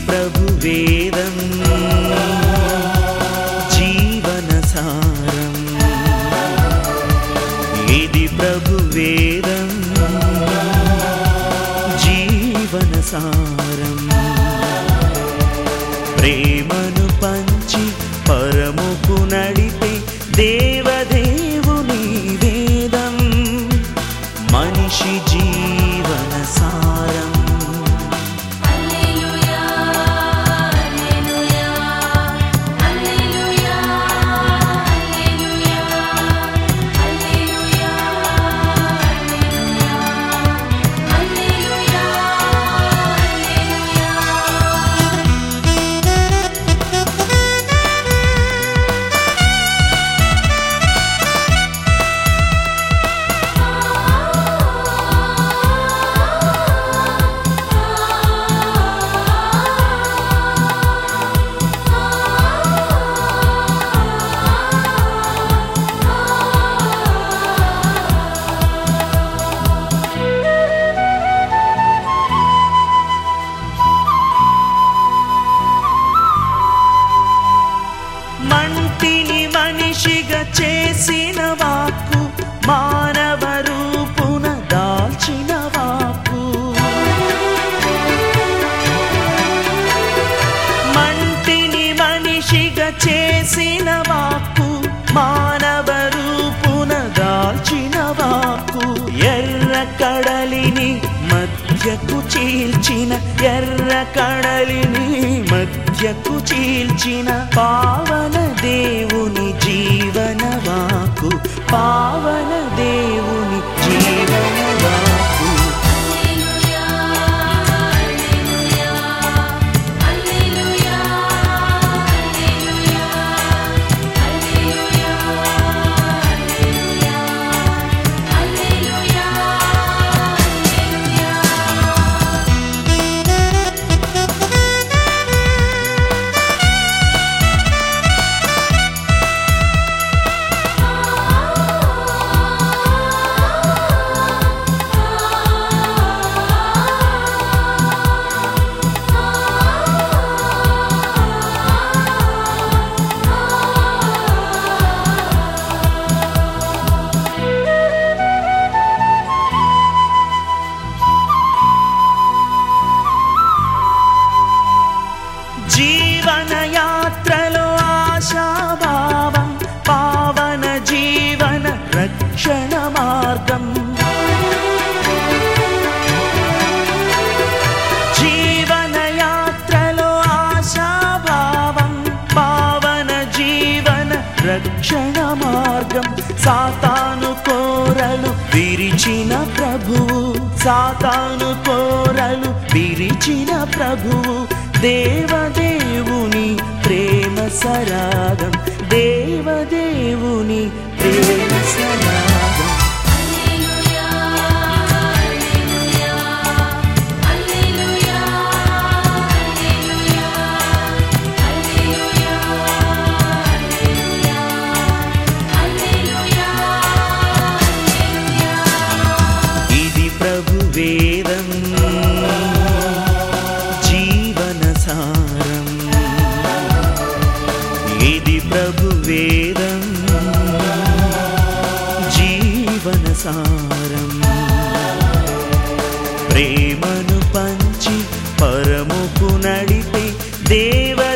ప్రభు వేదం జీవన సారం ఇది ప్రభు వేదం జీవన సారం ప్రేమను పంచి పరముకు నడిపే దేవదేవుని వేదం మనిషి జీవన సారం హల్లెలూయా హల్లెలూయా హల్లెలూయా హల్లెలూయా హల్లెలూయా హల్లెలూయా హల్లెలూయా మంటిని మనిషిగా చేసిన వాక్కు మానవ రూపున దాల్చిన వాక్కు మంటిని మనిషిగా చేసిన వాక్కు మానవ రూపున దాల్చిన వాక్కు ఎర్ర కడలిని మధ్యకు చీల్చిన ఎర్ర కడలిని మధ్యకు చీల్చిన పావన దేవుని జీవన వాకు పావన దేవుని జీవన వాకు హల్లెలూయా హల్లెలూయా హల్లెలూయా హల్లెలూయా హల్లెలూయా హల్లెలూయా జీవన యాత్రలో ఆశాభావం పావన జీవన రక్షణ మార్గం జీవన యాత్రలో ఆశాభావం పావన జీవన రక్షణ మార్గం సాతాను కోరలు విరిచిన ప్రభువు సాతాను కోరలు విరిచిన ప్రభువు దేవదేవుని ప్రేమ సరాగం దేవదేవుని ప్రేమ సరాగం హల్లెలూయా హల్లెలూయా హల్లెలూయా హల్లెలూయా హల్లెలూయా హల్లెలూయా హల్లెలూయా ఇది ప్రభు వేదం జీవన సారం ఇది ప్రభు వేదం జీవన సారం ప్రేమను పంచి పరముకు నడిపే దేవ